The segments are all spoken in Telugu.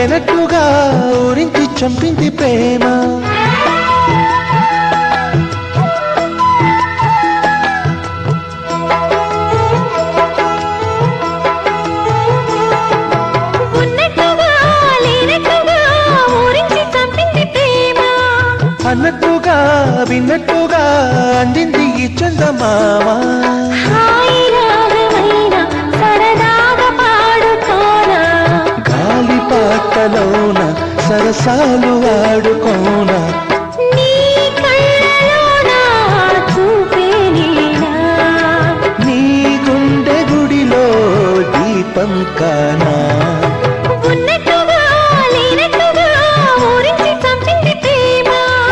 లేనట్టుగా ఊరించి చంపింది ప్రేమ ఉన్నట్టుగా లేనట్టుగా ఊరించి చంపింది ప్రేమ అన్నట్టుగా విన్నట్టుగా అందింది ఈ చందమామ హాయి రాగమైన సరదాగా పాడుకోనా గాలి పాటలోన సరసాలు ఆడుకోన నీ కళ్ళలోన చూపే నీనా నీ గుండె గుడిలో దీపం కానా ఉన్నట్టుగా లేనట్టుగా ఊరించి చంపింది ప్రేమ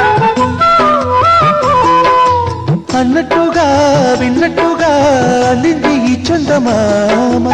అన్నట్టుగా విన్నట్టుగా అందింది ఈ చందమామ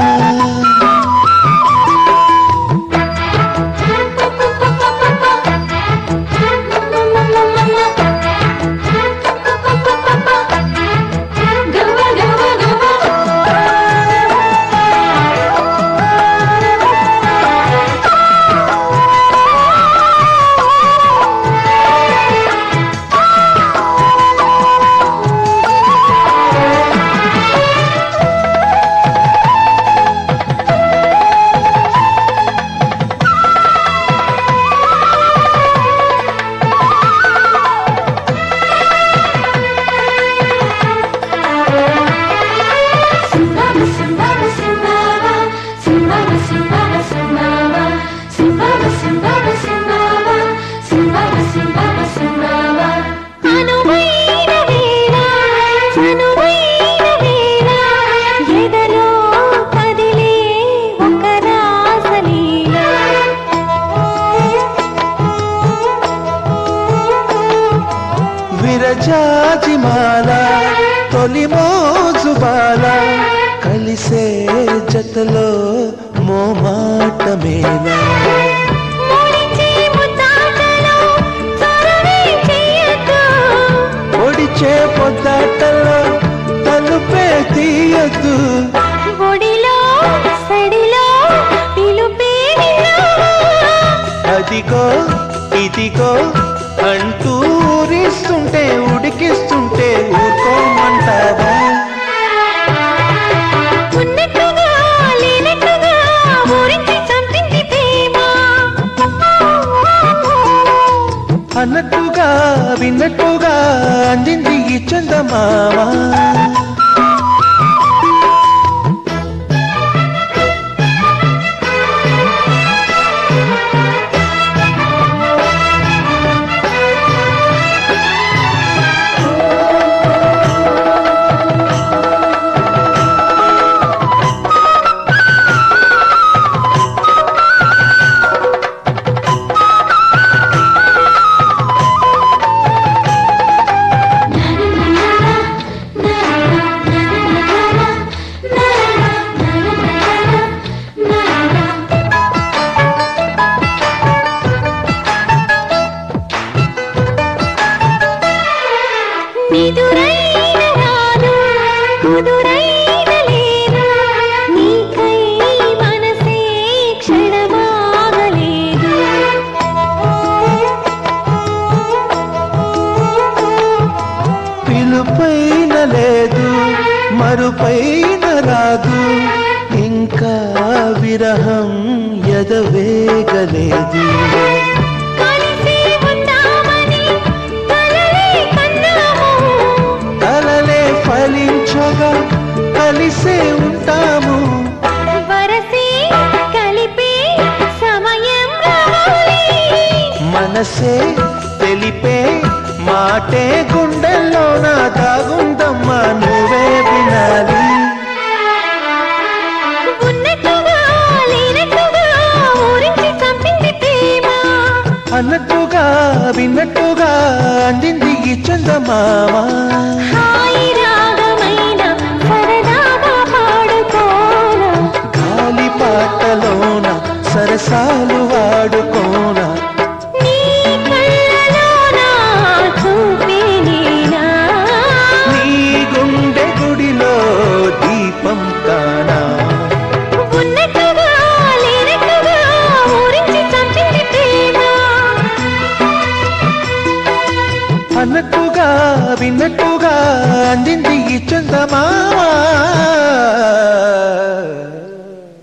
అనువైన వేళ అనువైన వేళ ఎదలో కదిలే ఒక రాసలీల విరజాజిమాల తొలి మోజు బాల కలిసే జతలో మోమాట మేళ ముడిచే ముద్దాటలో చొరవే చెయ్యొద్దు. పొడిచే పొద్దాటలో తలుపే తీయద్దు ఒడిలో సడిలో పిలుపే విన్నావా? అదిగో ఇదిగో అంటూ ఊరిస్తుంటే ఉడికిస్తుంటే ఊరుకోమంటావా ఉన్నట్టుగా లేనట్టుగా ఊరించి చంపింది ప్రేమ అన్నట్టుగా విన్నట్టుగా అందింది ఈ చందమామ నిదురైన రాదు కుదురైన లేదు నీకై మనసే క్షణమాగలేదు పిలుపైన లేదు మరుపైన రాదు ఇంకా విరహం ఎదవేగలేదు కలిసి ఉందామని కలలే కన్నాము కలలే ఫలించగా కలిసే ఉంటాము వరసే కలిపే సమయం రావాలి మనసే తెలిపే మాటే గుండెల్లో నా దాగుందమ్మా నువ్వే వినాలి ఉన్నట్టుగా లేనట్టుగా ఊరించి చంపింది ప్రేమ అన్నట్టుగా విన్నట్టుగా